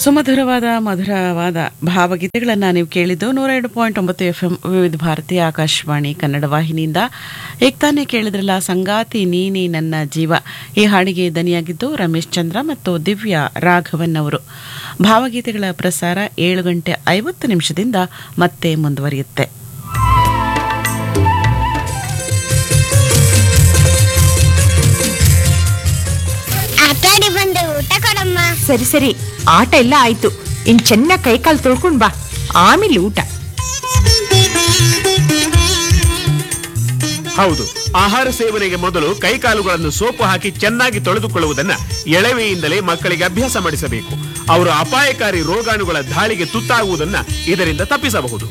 ಸುಮಧುರವಾದ ಮಧುರವಾದ ಭಾವಗೀತೆಗಳನ್ನು ನೀವು ಕೇಳಿದ್ದು ನೂರ ಎರಡು ಪಾಯಿಂಟ್ ಒಂಬತ್ತು ಎಫ್ ಎಂ ವಿವಿಧ ಭಾರತೀಯ ಆಕಾಶವಾಣಿ ಕನ್ನಡ ವಾಹಿನಿಯಿಂದ ಈಗ ತಾನೇ ಕೇಳಿದ್ರಲ್ಲ ಸಂಗಾತಿ ನೀನಿ ನನ್ನ ಜೀವ ಈ ಹಾಡಿಗೆ ದನಿಯಾಗಿದ್ದು ರಮೇಶ್ ಚಂದ್ರ ಮತ್ತು ದಿವ್ಯಾ ರಾಘವನ್ ಅವರು ಭಾವಗೀತೆಗಳ ಪ್ರಸಾರ ಏಳು ಗಂಟೆ ಐವತ್ತು ನಿಮಿಷದಿಂದ ಮತ್ತೆ ಮುಂದುವರಿಯುತ್ತೆ ಆಟಾಡಿ ಬಂದೆ ಊಟ ಕೊಡಮ್ಮ ಸರಿ ಸರಿ ಆಟ ಎಲ್ಲ ಆಯ್ತು ಇನ್ ಚೆನ್ನಾಗಿ ಕೈಕಾಲು ತೊಳ್ಕೊಂಡ್ ಬಾ ಆಮೇಲೆ ಊಟ ಹೌದು ಆಹಾರ ಸೇವನೆಗೆ ಮೊದಲು ಕೈಕಾಲುಗಳನ್ನು ಸೋಪು ಹಾಕಿ ಚೆನ್ನಾಗಿ ತೊಳೆದುಕೊಳ್ಳುವುದನ್ನ ಎಳವೆಯಿಂದಲೇ ಮಕ್ಕಳಿಗೆ ಅಭ್ಯಾಸ ಮಾಡಿಸಬೇಕು ಅವರು ಅಪಾಯಕಾರಿ ರೋಗಾಣುಗಳ ದಾಳಿಗೆ ತುತ್ತಾಗುವುದನ್ನ ಇದರಿಂದ ತಪ್ಪಿಸಬಹುದು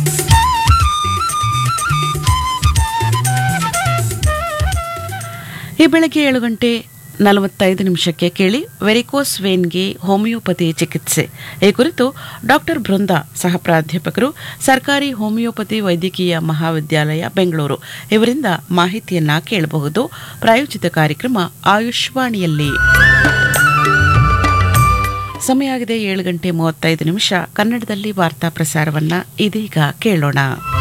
ಈ ಬೆಳಗ್ಗೆ ಏಳು ಗಂಟೆ ನಲವತ್ತೈದು ನಿಮಿಷಕ್ಕೆ ಕೇಳಿ ವೆರಿಕೋಸ್ ವೇನ್ಗೆ ಹೋಮಿಯೋಪತಿ ಚಿಕಿತ್ಸೆ ಈ ಕುರಿತು ಡಾಕ್ಟರ್ ಬೃಂದಾ ಸಹ ಪ್ರಾಧ್ಯಾಪಕರು ಸರ್ಕಾರಿ ಹೋಮಿಯೋಪತಿ ವೈದ್ಯಕೀಯ ಮಹಾವಿದ್ಯಾಲಯ ಬೆಂಗಳೂರು ಇವರಿಂದ ಮಾಹಿತಿಯನ್ನ ಕೇಳಬಹುದು ಪ್ರಾಯೋಜಿತ ಕಾರ್ಯಕ್ರಮ ಆಯುಷ್ವಾಣಿಯಲ್ಲಿ ಸಮಯ ಆಗಿದೆ ಏಳು ಗಂಟೆ ಮೂವತ್ತೈದು ನಿಮಿಷ ಕನ್ನಡದಲ್ಲಿ ವಾರ್ತಾ ಪ್ರಸಾರವನ್ನ ಇದೀಗ ಕೇಳೋಣ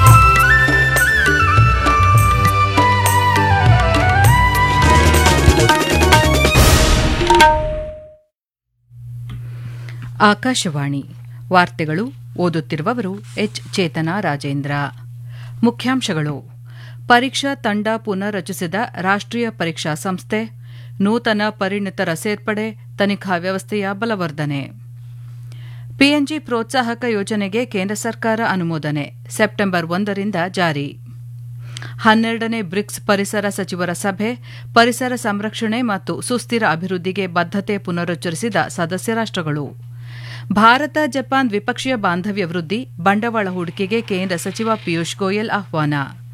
ಆಕಾಶವಾಣಿ ವಾರ್ತೆಗಳು ಓದುತ್ತಿರುವವರು ಎಚ್ ಚೇತನಾ ರಾಜೇಂದ್ರ ಮುಖ್ಯಾಂಶಗಳು ಪರೀಕ್ಷಾ ತಂಡ ಪುನರ್ರಚಿಸಿದ ರಾಷ್ಟ್ರೀಯ ಪರೀಕ್ಷಾ ಸಂಸ್ಥೆ ನೂತನ ಪರಿಣಿತರ ಸೇರ್ಪಡೆ ತನಿಖಾ ವ್ಯವಸ್ಥೆಯ ಬಲವರ್ಧನೆ ಪಿಎನ್ಜಿ ಪ್ರೋತ್ಸಾಹಕ ಯೋಜನೆಗೆ ಕೇಂದ್ರ ಸರ್ಕಾರ ಅನುಮೋದನೆ ಸೆಪ್ಟೆಂಬರ್ ಒಂದರಿಂದ ಜಾರಿ ಹನ್ನೆರಡನೇ ಬ್ರಿಕ್ಸ್ ಪರಿಸರ ಸಚಿವರ ಸಭೆ ಪರಿಸರ ಸಂರಕ್ಷಣೆ ಮತ್ತು ಸುಸ್ಥಿರ ಅಭಿವೃದ್ಧಿಗೆ ಬದ್ಧತೆ ಪುನರುಚ್ಚರಿಸಿದ ಸದಸ್ಯ ರಾಷ್ಟ್ರಗಳು ಭಾರತ ಜಪಾನ್ ದ್ವಿಪಕ್ಷೀಯ ಬಾಂಧವ್ಯ ವೃದ್ಧಿ ಬಂಡವಾಳ ಹೂಡಿಕೆಗೆ ಕೇಂದ್ರ ಸಚಿವ ಪಿಯೂಷ್ ಗೋಯಲ್ ಆಹ್ವಾನ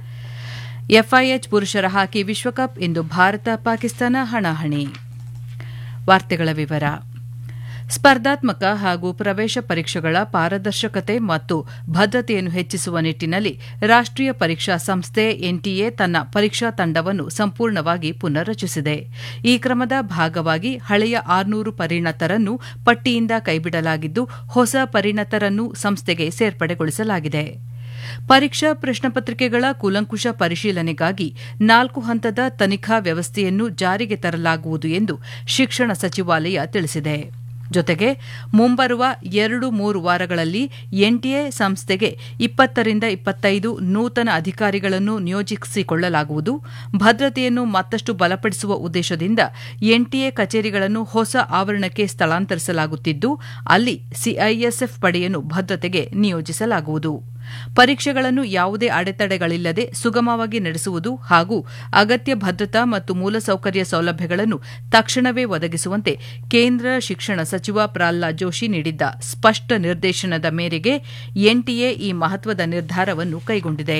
ಎಫ್ಐಎಚ್ ಪುರುಷರ ಹಾಕಿ ವಿಶ್ವಕಪ್ ಇಂದು ಭಾರತ ಪಾಕಿಸ್ತಾನ ಹಣಾಹಣಿ ವಾರ್ತೆಗಳ ವಿವರ ಸ್ಪರ್ಧಾತ್ಮಕ ಹಾಗೂ ಪ್ರವೇಶ ಪರೀಕ್ಷೆಗಳ ಪಾರದರ್ಶಕತೆ ಮತ್ತು ಭದ್ರತೆಯನ್ನು ಹೆಚ್ಚಿಸುವ ನಿಟ್ಟಿನಲ್ಲಿ ರಾಷ್ಟ್ರೀಯ ಪರೀಕ್ಷಾ ಸಂಸ್ಥೆ ಎನ್ಟಿಎ ತನ್ನ ಪರೀಕ್ಷಾ ತಂಡವನ್ನು ಸಂಪೂರ್ಣವಾಗಿ ಪುನರ್ರಚಿಸಿದೆ ಈ ಕ್ರಮದ ಭಾಗವಾಗಿ ಹಳೆಯ ಆರ್ನೂರು ಪರಿಣತರನ್ನು ಪಟ್ಟಿಯಿಂದ ಕೈಬಿಡಲಾಗಿದ್ದು ಹೊಸ ಪರಿಣತರನ್ನು ಸಂಸ್ಥೆಗೆ ಸೇರ್ಪಡೆಗೊಳಿಸಲಾಗಿದೆ ಪರೀಕ್ಷಾ ಪ್ರಶ್ನಪತ್ರಿಕೆಗಳ ಕೂಲಂಕುಷ ಪರಿಶೀಲನೆಗಾಗಿ ನಾಲ್ಕು ಹಂತದ ತನಿಖಾ ವ್ಯವಸ್ಥೆಯನ್ನು ಜಾರಿಗೆ ತರಲಾಗುವುದು ಎಂದು ಶಿಕ್ಷಣ ಸಚಿವಾಲಯ ತಿಳಿಸಿದೆ ಜೊತೆಗೆ ಮುಂಬರುವ ಎರಡು ಮೂರು ವಾರಗಳಲ್ಲಿ ಎನ್ಟಿಎ ಸಂಸ್ಥೆಗೆ ಇಪ್ಪತ್ತರಿಂದ ಇಪ್ಪತ್ತೈದು ನೂತನ ಅಧಿಕಾರಿಗಳನ್ನು ನಿಯೋಜಿಸಿಕೊಳ್ಳಲಾಗುವುದು ಭದ್ರತೆಯನ್ನು ಮತ್ತಷ್ಟು ಬಲಪಡಿಸುವ ಉದ್ದೇಶದಿಂದ ಎನ್ಟಿಎ ಕಚೇರಿಗಳನ್ನು ಹೊಸ ಆವರಣಕ್ಕೆ ಸ್ಥಳಾಂತರಿಸಲಾಗುತ್ತಿದ್ದು ಅಲ್ಲಿ ಸಿಐಎಸ್ಎಫ್ ಪಡೆಯನ್ನು ಭದ್ರತೆಗೆ ನಿಯೋಜಿಸಲಾಗುವುದು ಪರೀಕ್ಷೆಗಳನ್ನು ಯಾವುದೇ ಅಡೆತಡೆಗಳಿಲ್ಲದೆ ಸುಗಮವಾಗಿ ನಡೆಸುವುದು ಹಾಗೂ ಅಗತ್ಯ ಭದ್ರತಾ ಮತ್ತು ಮೂಲಸೌಕರ್ಯ ಸೌಲಭ್ಯಗಳನ್ನು ತಕ್ಷಣವೇ ಒದಗಿಸುವಂತೆ ಕೇಂದ್ರ ಶಿಕ್ಷಣ ಸಚಿವ ಪ್ರಹ್ಲಾದ್ ಜೋಶಿ ನೀಡಿದ್ದ ಸ್ಪಷ್ಟ ನಿರ್ದೇಶನದ ಮೇರೆಗೆ ಎನ್ಟಿಎ ಈ ಮಹತ್ವದ ನಿರ್ಧಾರವನ್ನು ಕೈಗೊಂಡಿದೆ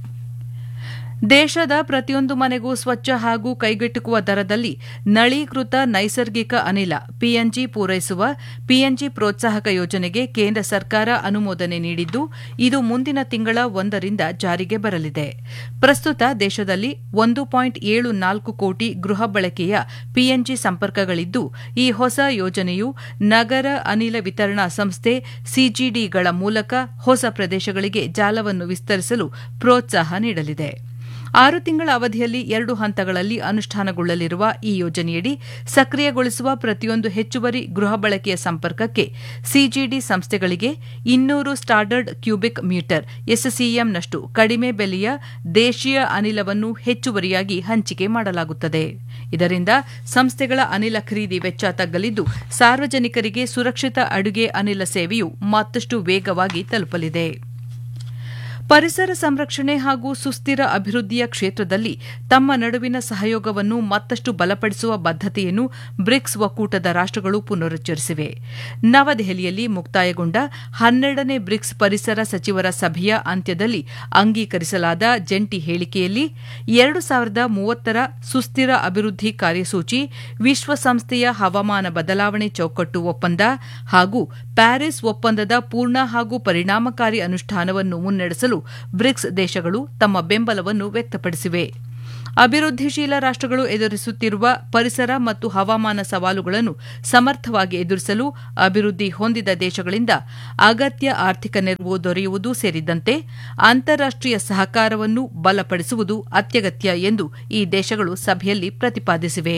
ದೇಶದ ಪ್ರತಿಯೊಂದು ಮನೆಗೂ ಸ್ವಚ್ಛ ಹಾಗೂ ಕೈಗೆಟುಕುವ ದರದಲ್ಲಿ ನಳೀಕೃತ ನೈಸರ್ಗಿಕ ಅನಿಲ ಪಿಎನ್ಜಿ ಪೂರೈಸುವ ಪಿಎನ್ಜಿ ಪ್ರೋತ್ಸಾಹಕ ಯೋಜನೆಗೆ ಕೇಂದ್ರ ಸರ್ಕಾರ ಅನುಮೋದನೆ ನೀಡಿದ್ದು ಇದು ಮುಂದಿನ ತಿಂಗಳ ಒಂದರಿಂದ ಜಾರಿಗೆ ಬರಲಿದೆ ಪ್ರಸ್ತುತ ದೇಶದಲ್ಲಿ ಒಂದು ಪಾಯಿಂಟ್ ಏಳು ನಾಲ್ಕು ಕೋಟಿ ಗೃಹ ಬಳಕೆಯ ಪಿಎನ್ಜಿ ಸಂಪರ್ಕಗಳಿದ್ದು ಈ ಹೊಸ ಯೋಜನೆಯು ನಗರ ಅನಿಲ ವಿತರಣಾ ಸಂಸ್ಥೆ ಸಿಜಿಡಿಗಳ ಮೂಲಕ ಹೊಸ ಪ್ರದೇಶಗಳಿಗೆ ಜಾಲವನ್ನು ವಿಸ್ತರಿಸಲು ಪ್ರೋತ್ಸಾಹ ನೀಡಲಿದೆ ಆರು ತಿಂಗಳ ಅವಧಿಯಲ್ಲಿ ಎರಡು ಹಂತಗಳಲ್ಲಿ ಅನುಷ್ಠಾನಗೊಳ್ಳಲಿರುವ ಈ ಯೋಜನೆಯಡಿ ಸಕ್ರಿಯಗೊಳಿಸುವ ಪ್ರತಿಯೊಂದು ಹೆಚ್ಚುವರಿ ಗೃಹ ಬಳಕೆಯ ಸಂಪರ್ಕಕ್ಕೆ ಸಿಜಿಡಿ ಸಂಸ್ಥೆಗಳಿಗೆ ಇನ್ನೂರು ಸ್ಟಾಂಡರ್ಡ್ ಕ್ಯೂಬಿಕ್ ಮೀಟರ್ ಎಸ್ಸಿಎಂನಷ್ಟು ಕಡಿಮೆ ಬೆಲೆಯ ದೇಶೀಯ ಅನಿಲವನ್ನು ಹೆಚ್ಚುವರಿಯಾಗಿ ಹಂಚಿಕೆ ಮಾಡಲಾಗುತ್ತದೆ ಇದರಿಂದ ಸಂಸ್ಥೆಗಳ ಅನಿಲ ಖರೀದಿ ವೆಚ್ಚ ತಗ್ಗಲಿದ್ದು ಸಾರ್ವಜನಿಕರಿಗೆ ಸುರಕ್ಷಿತ ಅಡುಗೆ ಅನಿಲ ಸೇವೆಯು ಮತ್ತಷ್ಟು ವೇಗವಾಗಿ ತಲುಪಲಿದೆ ಪರಿಸರ ಸಂರಕ್ಷಣೆ ಹಾಗೂ ಸುಸ್ಥಿರ ಅಭಿವೃದ್ಧಿಯ ಕ್ಷೇತ್ರದಲ್ಲಿ ತಮ್ಮ ನಡುವಿನ ಸಹಯೋಗವನ್ನು ಮತ್ತಷ್ಟು ಬಲಪಡಿಸುವ ಬದ್ಧತೆಯನ್ನು ಬ್ರಿಕ್ಸ್ ಒಕ್ಕೂಟದ ರಾಷ್ಟ್ರಗಳು ಪುನರುಚ್ಚರಿಸಿವೆ ನವದೆಹಲಿಯಲ್ಲಿ ಮುಕ್ತಾಯಗೊಂಡ ಹನ್ನೆರಡನೇ ಬ್ರಿಕ್ಸ್ ಪರಿಸರ ಸಚಿವರ ಸಭೆಯ ಅಂತ್ಯದಲ್ಲಿ ಅಂಗೀಕರಿಸಲಾದ ಜಂಟಿ ಹೇಳಿಕೆಯಲ್ಲಿ ಎರಡು ಸಾವಿರದ ಮೂವತ್ತರ ಸುಸ್ಥಿರ ಅಭಿವೃದ್ಧಿ ಕಾರ್ಯಸೂಚಿ ವಿಶ್ವಸಂಸ್ಥೆಯ ಹವಾಮಾನ ಬದಲಾವಣೆ ಚೌಕಟ್ಟು ಒಪ್ಪಂದ ಹಾಗೂ ಪ್ಯಾರಿಸ್ ಒಪ್ಪಂದದ ಪೂರ್ಣ ಹಾಗೂ ಪರಿಣಾಮಕಾರಿ ಅನುಷ್ಠಾನವನ್ನು ಮುನ್ನಡೆಸಲು ಬ್ರಿಕ್ಸ್ ದೇಶಗಳು ತಮ್ಮ ಬೆಂಬಲವನ್ನು ವ್ಯಕ್ತಪಡಿಸಿವೆ ಅಭಿವೃದ್ಧಿಶೀಲ ರಾಷ್ಟ್ರಗಳು ಎದುರಿಸುತ್ತಿರುವ ಪರಿಸರ ಮತ್ತು ಹವಾಮಾನ ಸವಾಲುಗಳನ್ನು ಸಮರ್ಥವಾಗಿ ಎದುರಿಸಲು ಅಭಿವೃದ್ಧಿ ಹೊಂದಿದ ದೇಶಗಳಿಂದ ಅಗತ್ಯ ಆರ್ಥಿಕ ನೆರವು ದೊರೆಯುವುದು ಸೇರಿದಂತೆ ಅಂತಾರಾಷ್ಟೀಯ ಸಹಕಾರವನ್ನು ಬಲಪಡಿಸುವುದು ಅತ್ಯಗತ್ಯ ಎಂದು ಈ ದೇಶಗಳು ಸಭೆಯಲ್ಲಿ ಪ್ರತಿಪಾದಿಸಿವೆ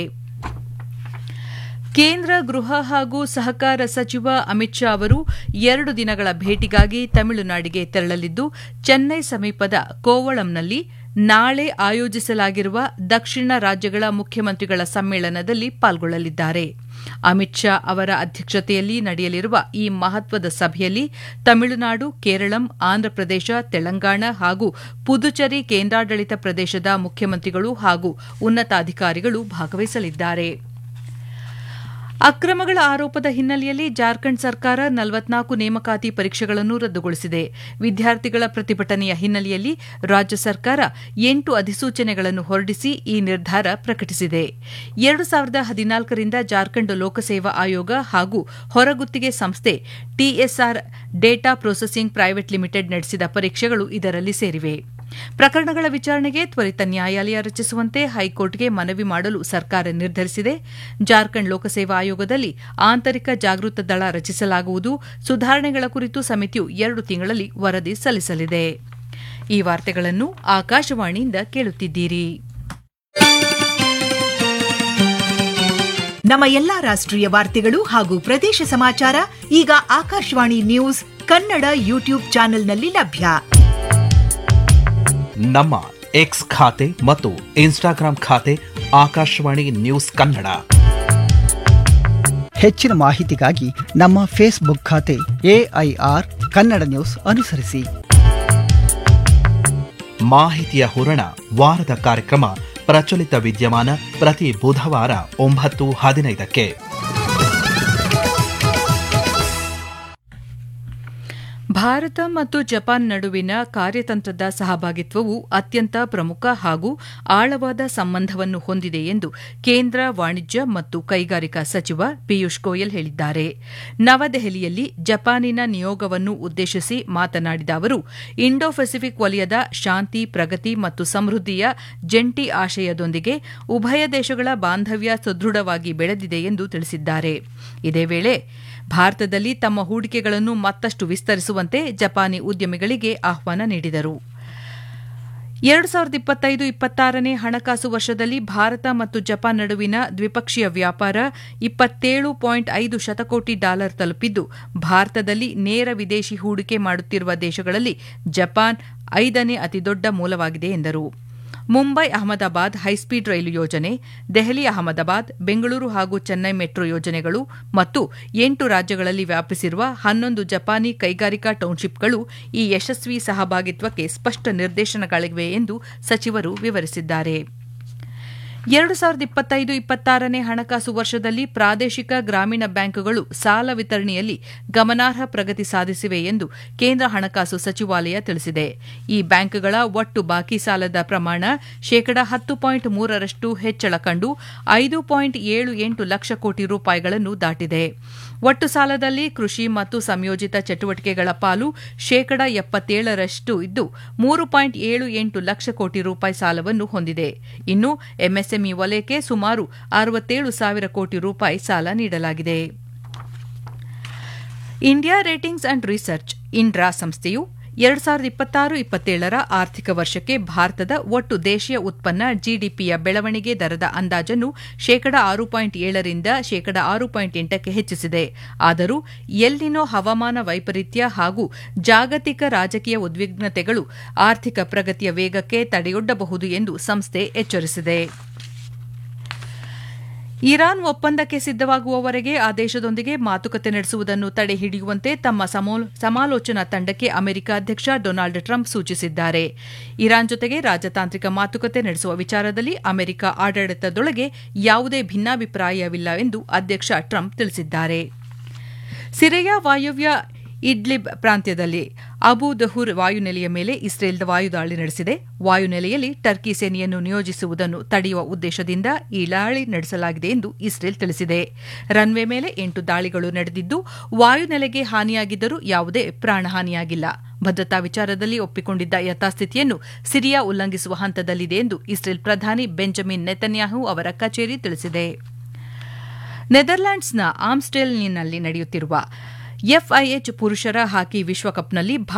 ಕೇಂದ್ರ ಗೃಹ ಹಾಗೂ ಸಹಕಾರ ಸಚಿವ ಅಮಿತ್ ಶಾ ಅವರು ಎರಡು ದಿನಗಳ ಭೇಟಿಗಾಗಿ ತಮಿಳುನಾಡಿಗೆ ತೆರಳಲಿದ್ದು ಚೆನ್ನೈ ಸಮೀಪದ ಕೋವಳಂನಲ್ಲಿ ನಾಳೆ ಆಯೋಜಿಸಲಾಗಿರುವ ದಕ್ಷಿಣ ರಾಜ್ಯಗಳ ಮುಖ್ಯಮಂತ್ರಿಗಳ ಸಮ್ಮೇಳನದಲ್ಲಿ ಪಾಲ್ಗೊಳ್ಳಲಿದ್ದಾರೆ ಅಮಿತ್ ಶಾ ಅವರ ಅಧ್ಯಕ್ಷತೆಯಲ್ಲಿ ನಡೆಯಲಿರುವ ಈ ಮಹತ್ವದ ಸಭೆಯಲ್ಲಿ ತಮಿಳುನಾಡು ಕೇರಳಂ ಆಂಧ್ರಪ್ರದೇಶ ತೆಲಂಗಾಣ ಹಾಗೂ ಪುದುಚೇರಿ ಕೇಂದ್ರಾಡಳಿತ ಪ್ರದೇಶದ ಮುಖ್ಯಮಂತ್ರಿಗಳು ಹಾಗೂ ಉನ್ನತಾಧಿಕಾರಿಗಳು ಭಾಗವಹಿಸಲಿದ್ದಾರೆ ಅಕ್ರಮಗಳ ಆರೋಪದ ಹಿನ್ನೆಲೆಯಲ್ಲಿ ಜಾರ್ಖಂಡ್ ಸರ್ಕಾರ ನಲವತ್ನಾಲ್ಕು ನೇಮಕಾತಿ ಪರೀಕ್ಷೆಗಳನ್ನು ರದ್ದುಗೊಳಿಸಿದೆ ವಿದ್ಯಾರ್ಥಿಗಳ ಪ್ರತಿಭಟನೆಯ ಹಿನ್ನೆಲೆಯಲ್ಲಿ ರಾಜ್ಯ ಸರ್ಕಾರ ಎಂಟು ಅಧಿಸೂಚನೆಗಳನ್ನು ಹೊರಡಿಸಿ ಈ ನಿರ್ಧಾರ ಪ್ರಕಟಿಸಿದೆ ಎರಡು ಸಾವಿರದ ಹದಿನಾಲ್ಕರಿಂದ ಜಾರ್ಖಂಡ್ ಲೋಕಸೇವಾ ಆಯೋಗ ಹಾಗೂ ಹೊರಗುತ್ತಿಗೆ ಸಂಸ್ಥೆ TSR data processing private limited ನಡೆಸಿದ ಪರೀಕ್ಷೆಗಳು ಇದರಲ್ಲಿ ಸೇರಿವೆ ಪ್ರಕರಣಗಳ ವಿಚಾರಣೆಗೆ ತ್ವರಿತ ನ್ಯಾಯಾಲಯ ರಚಿಸುವಂತೆ ಹೈಕೋರ್ಟ್ಗೆ ಮನವಿ ಮಾಡಲು ಸರ್ಕಾರ ನಿರ್ಧರಿಸಿದೆ ಜಾರ್ಖಂಡ್ ಲೋಕಸೇವಾ ಆಯೋಗದಲ್ಲಿ ಆಂತರಿಕ ಜಾಗೃತ ದಳ ರಚಿಸಲಾಗುವುದು ಸುಧಾರಣೆಗಳ ಕುರಿತು ಸಮಿತಿಯು ಎರಡು ತಿಂಗಳಲ್ಲಿ ವರದಿ ಸಲ್ಲಿಸಲಿದೆ ಈ ವಾರ್ತೆಗಳನ್ನು ಆಕಾಶವಾಣಿಯಿಂದ ಕೇಳುತ್ತಿದ್ದೀರಿ ನಮ್ಮ ಎಲ್ಲಾ ರಾಷ್ಟ್ರೀಯ ವಾರ್ತೆಗಳು ಹಾಗೂ ಪ್ರದೇಶ ಸಮಾಚಾರ ಈಗ ಆಕಾಶವಾಣಿ ನ್ಯೂಸ್ ಕನ್ನಡ ಯೂಟ್ಯೂಬ್ ಚಾನೆಲ್ನಲ್ಲಿ ಲಭ್ಯ ನಮ್ಮ ಎಕ್ಸ್ ಖಾತೆ ಮತ್ತು ಇನ್ಸ್ಟಾಗ್ರಾಂ ಖಾತೆ ಆಕಾಶವಾಣಿ ನ್ಯೂಸ್ ಕನ್ನಡ ಹೆಚ್ಚಿನ ಮಾಹಿತಿಗಾಗಿ ನಮ್ಮ ಫೇಸ್ಬುಕ್ ಖಾತೆ ಎಐಆರ್ ಕನ್ನಡ ನ್ಯೂಸ್ ಅನುಸರಿಸಿ ಮಾಹಿತಿಯ ಹೂರಣ ವಾರದ ಕಾರ್ಯಕ್ರಮ ಪ್ರಚಲಿತ ವಿದ್ಯಮಾನ ಪ್ರತಿ ಬುಧವಾರ ಒಂಬತ್ತು ಹದಿನೈದಕ್ಕೆ ಭಾರತ ಮತ್ತು ಜಪಾನ್ ನಡುವಿನ ಕಾರ್ಯತಂತ್ರದ ಸಹಭಾಗಿತ್ವವು ಅತ್ಯಂತ ಪ್ರಮುಖ ಹಾಗೂ ಆಳವಾದ ಸಂಬಂಧವನ್ನು ಹೊಂದಿದೆ ಎಂದು ಕೇಂದ್ರ ವಾಣಿಜ್ಯ ಮತ್ತು ಕೈಗಾರಿಕಾ ಸಚಿವ ಪಿಯೂಷ್ ಗೋಯಲ್ ಹೇಳಿದ್ದಾರೆ ನವದೆಹಲಿಯಲ್ಲಿ ಜಪಾನಿನ ನಿಯೋಗವನ್ನು ಉದ್ದೇಶಿಸಿ ಮಾತನಾಡಿದ ಅವರು ಇಂಡೋ ಪೆಸಿಫಿಕ್ ವಲಯದ ಶಾಂತಿ ಪ್ರಗತಿ ಮತ್ತು ಸಮೃದ್ಧಿಯ ಜಂಟಿ ಆಶಯದೊಂದಿಗೆ ಉಭಯ ದೇಶಗಳ ಬಾಂಧವ್ಯ ಸುದೃಢವಾಗಿ ಬೆಳೆದಿದೆ ಎಂದು ತಿಳಿಸಿದ್ದಾರೆ ಇದೇ ವೇಳೆ ಭಾರತದಲ್ಲಿ ತಮ್ಮ ಹೂಡಿಕೆಗಳನ್ನು ಮತ್ತಷ್ಟು ವಿಸ್ತರಿಸುವಂತೆ ಜಪಾನಿ ಉದ್ಯಮಿಗಳಿಗೆ ಆಹ್ವಾನ ನೀಡಿದರು ಎರಡು ಸಾವಿರದ ಇಪ್ಪತ್ತೈದು ಇಪ್ಪತ್ತಾರನೇ ಹಣಕಾಸು ವರ್ಷದಲ್ಲಿ ಭಾರತ ಮತ್ತು ಜಪಾನ್ ನಡುವಿನ ದ್ವಿಪಕ್ಷೀಯ ವ್ಯಾಪಾರ ಇಪ್ಪತ್ತೇಳು ಪಾಯಿಂಟ್ ಐದು ಶತಕೋಟಿ ಡಾಲರ್ ತಲುಪಿದ್ದು ಭಾರತದಲ್ಲಿ ನೇರ ವಿದೇಶಿ ಹೂಡಿಕೆ ಮಾಡುತ್ತಿರುವ ದೇಶಗಳಲ್ಲಿ ಜಪಾನ್ ಐದನೇ ಅತಿದೊಡ್ಡ ಮೂಲವಾಗಿದೆ ಎಂದರು ಮುಂಬೈ ಅಹಮದಾಬಾದ್ ಹೈಸ್ಪೀಡ್ ರೈಲು ಯೋಜನೆ ದೆಹಲಿ ಅಹಮದಾಬಾದ್ ಬೆಂಗಳೂರು ಹಾಗೂ ಚೆನ್ನೈ ಮೆಟ್ರೋ ಯೋಜನೆಗಳು ಮತ್ತು ಎಂಟು ರಾಜ್ಯಗಳಲ್ಲಿ ವ್ಯಾಪಿಸಿರುವ ಹನ್ನೊಂದು ಜಪಾನಿ ಕೈಗಾರಿಕಾ ಟೌನ್ಶಿಪ್ಗಳು ಈ ಯಶಸ್ವಿ ಸಹಭಾಗಿತ್ವಕ್ಕೆ ಸ್ಪಷ್ಟ ನಿರ್ದೇಶನಗಳಿವೆ ಎಂದು ಸಚಿವರು ವಿವರಿಸಿದ್ದಾರೆ ಎರಡು ಸಾವಿರದ ಇಪ್ಪತ್ತೈದು ಇಪ್ಪತ್ತಾರನೇ ಹಣಕಾಸು ವರ್ಷದಲ್ಲಿ ಪ್ರಾದೇಶಿಕ ಗ್ರಾಮೀಣ ಬ್ಯಾಂಕುಗಳು ಸಾಲ ವಿತರಣೆಯಲ್ಲಿ ಗಮನಾರ್ಹ ಪ್ರಗತಿ ಸಾಧಿಸಿವೆ ಎಂದು ಕೇಂದ್ರ ಹಣಕಾಸು ಸಚಿವಾಲಯ ತಿಳಿಸಿದೆ ಈ ಬ್ಯಾಂಕ್ಗಳ ಒಟ್ಟು ಬಾಕಿ ಸಾಲದ ಪ್ರಮಾಣ ಶೇಕಡ ಹತ್ತು ಪಾಯಿಂಟ್ ಮೂರರಷ್ಟು ಹೆಚ್ಚಳ ಕಂಡು ಐದು ಪಾಯಿಂಟ್ ಏಳು ಎಂಟು ಲಕ್ಷ ಕೋಟಿ ರೂಪಾಯಿಗಳನ್ನು ದಾಟಿದೆ ಒಟ್ಟು ಸಾಲದಲ್ಲಿ ಕೃಷಿ ಮತ್ತು ಸಂಯೋಜಿತ ಚಟುವಟಿಕೆಗಳ ಪಾಲು ಶೇಕಡ ಎಪ್ಪತ್ತೇಳರಷ್ಟು ಇದ್ದು ಮೂರು ಪಾಯಿಂಟ್ ಏಳು ಎಂಟು ಲಕ್ಷ ಕೋಟಿ ರೂಪಾಯಿ ಸಾಲವನ್ನು ಹೊಂದಿದೆ ಇನ್ನು ಎಂಎಸ್ಎಂಇ ವಲಯಕ್ಕೆ ಸುಮಾರು ಅರವತ್ತೇಳು ಸಾವಿರ ಕೋಟಿ ರೂಪಾಯಿ ಸಾಲ ನೀಡಲಾಗಿದೆ India ratings and research Ind Ra ಸಂಸ್ಥೆಯು ಎರಡು ಸಾವಿರದ ಇಪ್ಪತ್ತಾರು ಇಪ್ಪತ್ತೇಳರ ಆರ್ಥಿಕ ವರ್ಷಕ್ಕೆ ಭಾರತದ ಒಟ್ಟು ದೇಶೀಯ ಉತ್ಪನ್ನ ಜಿಡಿಪಿಯ ಬೆಳವಣಿಗೆ ದರದ ಅಂದಾಜನ್ನು ಶೇಕಡ ಆರು ಪಾಯಿಂಟ್ ಏಳರಿಂದ ಶೇಕಡ ಆರು ಪಾಯಿಂಟ್ ಎಂಟಕ್ಕೆ ಹೆಚ್ಚಿಸಿದೆ ಆದರೂ ಎಲ್ಲಿನೋ ಹವಾಮಾನ ವೈಪರೀತ್ಯ ಹಾಗೂ ಜಾಗತಿಕ ರಾಜಕೀಯ ಉದ್ವಿಗ್ನತೆಗಳು ಆರ್ಥಿಕ ಪ್ರಗತಿಯ ವೇಗಕ್ಕೆ ತಡೆಯೊಡ್ಡಬಹುದು ಎಂದು ಸಂಸ್ಥೆ ಎಚ್ಚರಿಸಿದೆ ಇರಾನ್ ಒಪ್ಪಂದಕ್ಕೆ ಸಿದ್ದವಾಗುವವರೆಗೆ ಆ ದೇಶದೊಂದಿಗೆ ಮಾತುಕತೆ ನಡೆಸುವುದನ್ನು ತಡೆ ಹಿಡಿಯುವಂತೆ ತಮ್ಮ ಸಮಾಲೋಚನಾ ತಂಡಕ್ಕೆ ಅಮೆರಿಕ ಅಧ್ಯಕ್ಷ ಡೊನಾಲ್ಡ್ ಟ್ರಂಪ್ ಸೂಚಿಸಿದ್ದಾರೆ ಇರಾನ್ ಜೊತೆಗೆ ರಾಜತಾಂತ್ರಿಕ ಮಾತುಕತೆ ನಡೆಸುವ ವಿಚಾರದಲ್ಲಿ ಅಮೆರಿಕ ಆಡಳಿತದೊಳಗೆ ಯಾವುದೇ ಭಿನ್ನಾಭಿಪ್ರಾಯವಿಲ್ಲ ಎಂದು ಅಧ್ಯಕ್ಷ ಟ್ರಂಪ್ ತಿಳಿಸಿದ್ದಾರೆ ಸಿರಿಯಾ ವಾಯವ್ಯ ಇಡ್ಲಿಬ್ ಪ್ರಾಂತ್ಯದಲ್ಲಿ ಅಬು ದಹುರ್ ವಾಯುನೆಲೆಯ ಮೇಲೆ ಇಸ್ರೇಲ್ ವಾಯುದಾಳಿ ನಡೆಸಿದೆ ವಾಯುನೆಲೆಯಲ್ಲಿ ಟರ್ಕಿ ಸೇನೆಯನ್ನು ನಿಯೋಜಿಸುವುದನ್ನು ತಡೆಯುವ ಉದ್ದೇಶದಿಂದ ಈ ದಾಳಿ ನಡೆಸಲಾಗಿದೆ ಎಂದು ಇಸ್ರೇಲ್ ತಿಳಿಸಿದೆ ರನ್ವೇ ಮೇಲೆ ಎಂಟು ದಾಳಿಗಳು ನಡೆದಿದ್ದು ವಾಯುನೆಲೆಗೆ ಹಾನಿಯಾಗಿದ್ದರೂ ಯಾವುದೇ ಪ್ರಾಣಹಾನಿಯಾಗಿಲ್ಲ ಭದ್ರತಾ ವಿಚಾರದಲ್ಲಿ ಒಪ್ಪಿಕೊಂಡಿದ್ದ ಯಥಾಸ್ಥಿತಿಯನ್ನು ಸಿರಿಯಾ ಉಲ್ಲಂಘಿಸುವ ಹಂತದಲ್ಲಿದೆ ಎಂದು ಇಸ್ರೇಲ್ ಪ್ರಧಾನಿ ಬೆಂಜಮಿನ್ ನೆತನ್ಯಾಹು ಅವರ ಕಚೇರಿ ತಿಳಿಸಿದೆ ನೆದರ್ಲ್ಯಾಂಡ್ಸ್ನ ಆಮ್ಸ್ಟೆಲ್ನಿನಲ್ಲಿ ನಡೆಯುತ್ತಿರುವ ಎಫ್ಐಎಚ್ ಪುರುಷರ ಹಾಕಿ ವಿಶ್ವಕಪ್ನಲ್ಲಿ